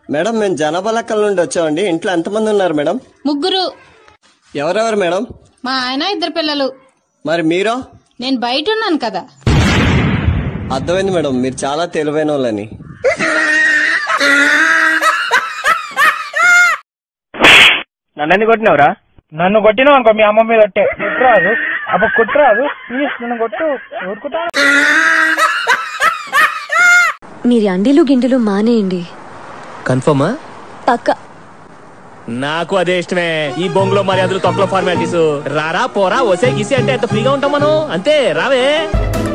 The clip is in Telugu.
మేడం మేము జనాభా లెక్కల నుండి వచ్చామండి ఇంట్లో ఎంతమంది ఉన్నారు మేడం ముగ్గురు ఎవరెవరు మేడం మా ఆయన ఇద్దరు పిల్లలు మరి మీరో నేను బయట ఉన్నాను కదా అర్థమైంది మేడం మీరు చాలా తెలివైన వాళ్ళని నన్ను ఎందుకు కొట్టినవరా నన్ను కొట్టినావు అనుకో మీ అమ్మ మీద ఒట్టే కుట్రాదు అబ్బ కుట్రాదు ప్లీజ్ నన్ను కొట్టు ఊరుకుంటా మీరు అండీలు గిండెలు మానేయండి కన్ఫర్మా పక్క నాకు అదే ఇష్టమే ఈ బొంగులో మర్యాదలు తొక్కలో ఫార్మాలిటీస్ రారా పోరా ఒసే గిసి అంటే ఎంత ఫ్రీగా ఉంటాం మనం అంతే రావే